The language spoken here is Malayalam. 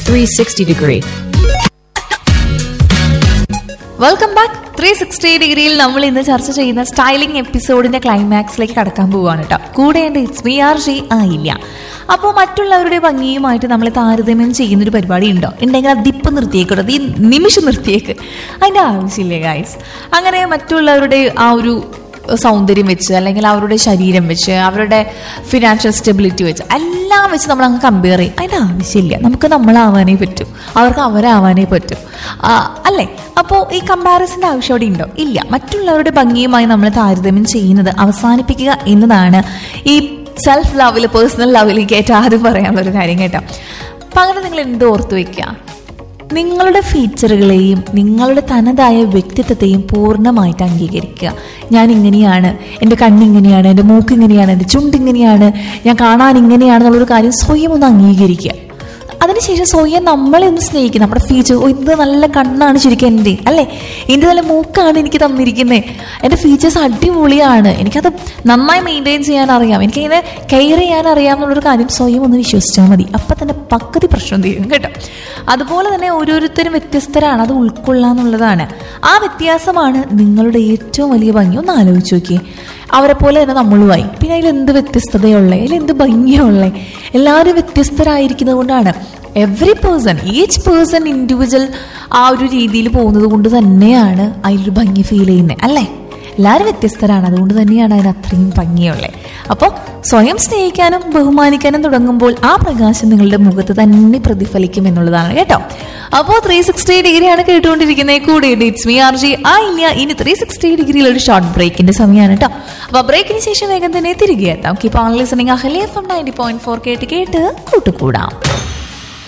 360 degree. Welcome back three sixty ഡിഗ്രിയിൽ നമ്മൾ ഇന്ന് ചർച്ച ചെയ്യുന്ന സ്റ്റൈലിംഗ് എപ്പിസോഡിന്റെ ക്ലൈമാക്സിലേക്ക് കടക്കാൻ പോവുകയാണ് കേട്ടോ കൂടെ എൻ്റെ ഇറ്റ്സ് വി ആർ ജി ആയില്ല അപ്പോൾ മറ്റുള്ളവരുടെ ഭംഗിയുമായിട്ട് നമ്മൾ താരതമ്യം ചെയ്യുന്നൊരു പരിപാടി ഉണ്ടോ ഉണ്ടെങ്കിൽ അത് ദിപ്പ് നിർത്തിയേക്കട്ടോ ഈ നിമിഷം നിർത്തിയേക്ക് അതിൻ്റെ ആവശ്യമില്ലേ ഗായ്സ് അങ്ങനെ മറ്റുള്ളവരുടെ ആ ഒരു സൗന്ദര്യം വെച്ച് അല്ലെങ്കിൽ അവരുടെ ശരീരം വെച്ച് അവരുടെ ഫിനാൻഷ്യൽ സ്റ്റെബിലിറ്റി വെച്ച് എല്ലാം വെച്ച് നമ്മൾ അങ്ങ് കമ്പയർ ചെയ്യും അതിൻ്റെ ആവശ്യമില്ല നമുക്ക് നമ്മളാവാനേ പറ്റൂ അവർക്ക് അവരാവാനേ പറ്റൂ ആ, അല്ലേ അപ്പോൾ ഈ കമ്പാരിസൻ്റെ ആവശ്യം അവിടെ ഉണ്ടോ ഇല്ല മറ്റുള്ളവരുടെ ഭംഗിയുമായി നമ്മൾ താരതമ്യം ചെയ്യുന്നത് അവസാനിപ്പിക്കുക എന്നതാണ് ഈ സെൽഫ് ലവിൽ പേഴ്സണൽ ലവിലേക്ക് ഏറ്റവും ആദ്യം പറയാനുള്ള ഒരു കാര്യം കേട്ടോ അപ്പം അങ്ങനെ നിങ്ങൾ എന്ത് ഓർത്ത് വെക്കുക നിങ്ങളുടെ ഫീച്ചറുകളെയും നിങ്ങളുടെ തനതായ വ്യക്തിത്വത്തെയും പൂർണ്ണമായിട്ട് അംഗീകരിക്കുക ഞാൻ ഇങ്ങനെയാണ് എൻ്റെ കണ്ണിങ്ങനെയാണ് എൻ്റെ മൂക്ക് ഇങ്ങനെയാണ് എൻ്റെ ചുണ്ട് ഇങ്ങനെയാണ് ഞാൻ കാണാൻ ഇങ്ങനെയാണെന്നുള്ളൊരു കാര്യം സ്വയം ഒന്ന് അംഗീകരിക്കുക അതിനുശേഷം സ്വയം നമ്മളെ ഒന്ന് സ്നേഹിക്കുക നമ്മുടെ ഫീച്ചർ ഓ ഇത് നല്ല കണ്ണാണ് ശരിക്കും എൻ്റെ അല്ലേ എൻ്റെ നല്ല മൂക്കാണ് എനിക്ക് തന്നിരിക്കുന്നത് എൻ്റെ ഫീച്ചേഴ്സ് അടിപൊളിയാണ് എനിക്കത് നന്നായി മെയിൻറ്റെയിൻ ചെയ്യാൻ അറിയാം എനിക്കതിനെ കെയർ ചെയ്യാൻ അറിയാം എന്നുള്ളൊരു കാര്യം സ്വയം ഒന്ന് വിശ്വസിച്ചാൽ മതി അപ്പം തന്നെ പകുതി പ്രശ്നം തീരും കേട്ടോ അതുപോലെ തന്നെ ഓരോരുത്തരും വ്യത്യസ്തരാണ് അത് ഉൾക്കൊള്ളുക എന്നുള്ളതാണ് ആ വ്യത്യാസമാണ് നിങ്ങളുടെ ഏറ്റവും വലിയ ഭംഗി ഒന്ന് ആലോചിച്ച് നോക്കിയേ അവരെ പോലെ തന്നെ നമ്മളുമായി പിന്നെ അതിൽ എന്ത് വ്യത്യസ്തതയുള്ളേ അതിൽ എന്ത് ഭംഗിയുള്ളേ എല്ലാവരും വ്യത്യസ്തരായിരിക്കുന്നത് കൊണ്ടാണ് every person each person individual ആ ഒരു രീതിയിൽ പോകുന്നത് കൊണ്ട് തന്നെയാണ് അതിലൊരു ഭംഗി ഫീൽ ചെയ്യുന്നത് അല്ലേ എല്ലാവരും വ്യത്യസ്തരാണ് അതുകൊണ്ട് തന്നെയാണ് അതിന് അത്രയും ഭംഗിയുള്ളത് അപ്പോൾ സ്വയം സ്നേഹിക്കാനും ബഹുമാനിക്കാനും തുടങ്ങുമ്പോൾ ആ പ്രകാശം നിങ്ങളുടെ മുഖത്ത് തന്നെ പ്രതിഫലിക്കും എന്നുള്ളതാണ് കേട്ടോ അപ്പോൾ ത്രീ സിക്സ്റ്റി ഡിഗ്രിയാണ് കേട്ടുകൊണ്ടിരിക്കുന്നത് കൂടെ ഇറ്റ്സ് മീ ആർ ജി ആ ഇല്ല ഇനി ത്രീ സിക്സ്റ്റി ഡിഗ്രിയിൽ ഒരു ഷോർട്ട് ബ്രേക്കിന്റെ സമയമാണ് കേട്ടോ അപ്പോൾ ബ്രേക്കിന് ശേഷം വേഗം തന്നെ തിരികെ എത്താം കീപ്പ് ഓൺ ലിസണിങ് അഹലേ ഫ്രം നയൻറ്റി പോയിന്റ് ഫോർ കേട്ട് കേട്ട് കൂട്ടുകൂടാം